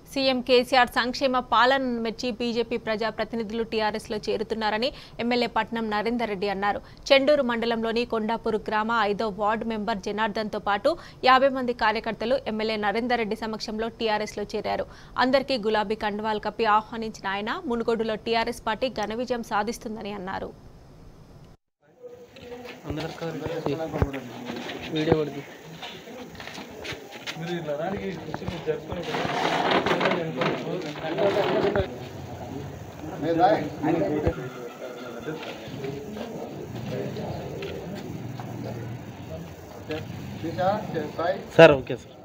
CM KCR సంక్షేమ పాలనను మెచ్చి బీజేపీ ప్రజా ప్రతినిధులు టీఆర్ఎస్ లో చేరుతున్నారని ఎమ్మెల్యే పట్నం నరేందర్ రెడ్డి అన్నారు చెండూరు మండలంలోని కొండాపూర్ గ్రామ ఐదో వార్డు మెంబర్ జనార్దన్ తో పాటు యాభై మంది కార్యకర్తలు ఎమ్మెల్యే నరేందర్ రెడ్డి సమక్షంలో టీఆర్ఎస్ లో చేరారు అందరికీ గులాబీ కండువాలు కప్పి ఆహ్వానించిన ఆయన మునుగోడులో టీఆర్ఎస్ పార్టీ ఘన విజయం సాధిస్తుందని అన్నారు అందరు కలిసి వీడియో పడుతుంది మీరు ఇలా రానికి కూర్చొని జరుపుకొని సార్ ఓకే సార్